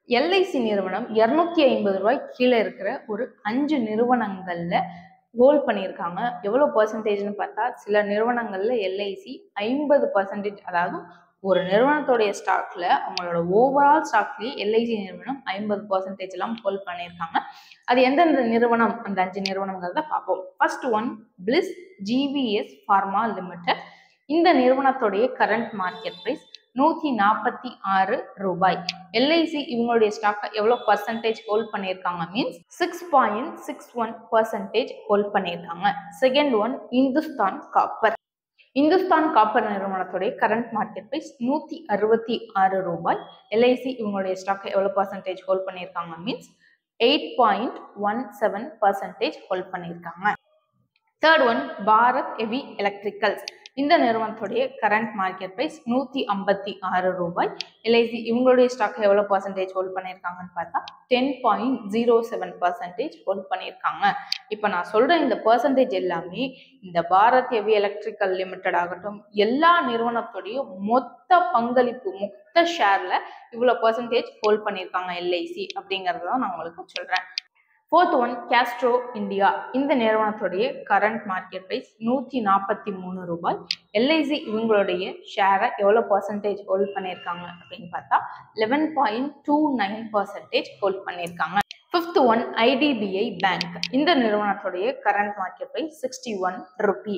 LIC நிறுவனம் இரநூத்தி ஐம்பது ரூபாய் கீழே இருக்கிற ஒரு அஞ்சு நிறுவனங்கள்ல ஹோல்ட் பண்ணியிருக்காங்க எவ்வளோ பர்சன்டேஜ்னு பார்த்தா சில நிறுவனங்கள்ல எல்ஐசி ஐம்பது பர்சன்டேஜ் அதாவது ஒரு நிறுவனத்துடைய ஸ்டாக்ல அவங்களோட ஓவரால் ஸ்டாக்லயே எல்ஐசி நிறுவனம் ஐம்பது பர்சன்டேஜ் எல்லாம் ஹோல்ட் பண்ணியிருக்காங்க அது எந்தெந்த நிறுவனம் அந்த அஞ்சு நிறுவனங்கள் தான் பார்ப்போம் first one Bliss GVS pharma limited இந்த நிறுவனத்துடைய கரண்ட் மார்க்கெட் ப்ரைஸ் நூற்றி நாற்பத்தி ஆறு ரூபாய் எல்ஐசி இவங்களுடைய ஸ்டாக்கை எவ்வளோ பர்சன்டேஜ் ஹோல்ட் பண்ணியிருக்காங்க means six point six one percentage hold பண்ணியிருக்காங்க second one Hindustan copper Hindustan copper நிறுவனத்துடைய கரண்ட் மார்க்கெட் ப்ரைஸ் நூற்றி அறுபத்தி ஆறு ரூபாய் எல்ஐசி இவங்களுடைய ஸ்டாக்கை எவ்வளோ பர்சன்டேஜ் ஹோல்ட் பண்ணியிருக்காங்க means eight point one seven percentage hold பண்ணியிருக்காங்க third one Bharat heavy electricals இந்த நிறுவனத்துடைய கரண்ட் மார்க்கெட் ப்ரைஸ் நூற்றி ஐம்பத்தி ஆறு ரூபாய் எல்ஐசி இவங்களுடைய ஸ்டாக் எவ்வளோ பர்சன்டேஜ் ஹோல்ட் பண்ணியிருக்காங்கன்னு பார்த்தா ten point zero seven percentage hold பண்ணியிருக்காங்க இப்போ நான் சொல்கிற இந்த பர்சன்டேஜ் எல்லாமே இந்த பாரத் ஹெவி எலக்ட்ரிக்கல் லிமிடெட் ஆகட்டும் எல்லா நிறுவனத்துடைய மொத்த பங்களிப்பு மொத்த ஷேரில் இவ்வளோ பர்சன்டேஜ் ஹோல்ட் பண்ணியிருக்காங்க எல்ஐசி அப்படிங்கிறத தான் நான் உங்களுக்கு சொல்கிறேன் ஃபோர்த் ஒன் கேஸ்ட்ரோ இந்தியா இந்த நிறுவனத்துடைய கரண்ட் மார்க்கெட் ப்ரைஸ் நூற்றி நாற்பத்தி மூணு ரூபாய் எல்ஐசி இவங்களுடைய ஷேரை எவ்வளோ பர்சன்டேஜ் ஹோல்ட் பண்ணியிருக்காங்க அப்படின்னு பார்த்தா eleven point two nine percentage hold பண்ணியிருக்காங்க ஃபிஃப்த் ஒன் ஐடிபிஐ பேங்க் இந்த நிறுவனத்துடைய current market price sixty one rupee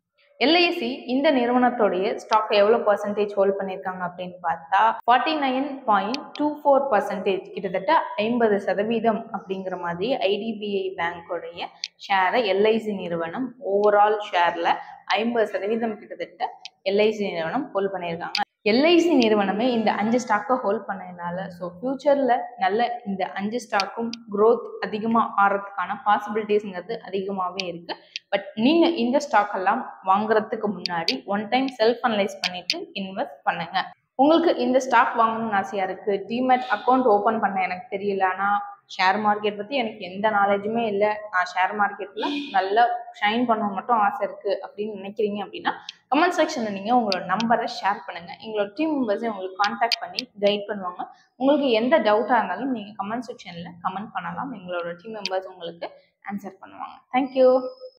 LIC இந்த நிறுவனத்துடைய ஸ்டாக் எவ்வளோ பர்சன்டேஜ் ஹோல்ட் பண்ணியிருக்காங்க அப்படின்னு பார்த்தா forty nine point two four percentage கிட்டத்தட்ட ஐம்பது சதவீதம் அப்படிங்கிற மாதிரி ஐடிபிஐ பேங்கோடைய ஷேரை எல்ஐசி நிறுவனம் ஓவரால் ஷேரில் ஐம்பது சதவீதம் கிட்டத்தட்ட எல்ஐசி நிறுவனம் ஹோல்ட் பண்ணியிருக்காங்க எல்ஐசி நிறுவனமே இந்த அஞ்சு ஸ்டாக்கை ஹோல்ட் பண்ணதுனால ஸோ ஃப்யூச்சரில் நல்ல இந்த அஞ்சு ஸ்டாக்கும் க்ரோத் அதிகமாக ஆகிறதுக்கான பாசிபிலிட்டிஸ்ங்கிறது அதிகமாகவே இருக்குது பட் நீங்கள் இந்த ஸ்டாக் எல்லாம் வாங்குறதுக்கு முன்னாடி ஒன் டைம் செல்ஃப் அனலைஸ் பண்ணிட்டு இன்வெஸ்ட் பண்ணுங்க உங்களுக்கு இந்த ஸ்டாக் வாங்கணும்னு ஆசையாக இருக்குது டிமெட் அக்கௌண்ட் ஓப்பன் பண்ண எனக்கு தெரியல ஆனால் ஷேர் மார்க்கெட் பற்றி எனக்கு எந்த நாலேஜுமே இல்லை நான் ஷேர் மார்க்கெட்டில் நல்லா ஷைன் பண்ண மட்டும் ஆசை இருக்குது அப்படின்னு நினைக்கிறீங்க அப்படின்னா கமெண்ட் செக்ஷனில் நீங்கள் உங்களோட நம்பரை ஷேர் பண்ணுங்கள் எங்களோட டீம் மெம்பர்ஸை உங்களுக்கு காண்டாக்ட் பண்ணி கைட் பண்ணுவாங்க உங்களுக்கு எந்த டவுட்டாக இருந்தாலும் நீங்கள் கமெண்ட் செக்ஷனில் கமெண்ட் பண்ணலாம் எங்களோட டீம் மெம்பர்ஸ் உங்களுக்கு ஆன்சர் பண்ணுவாங்க தேங்க்யூ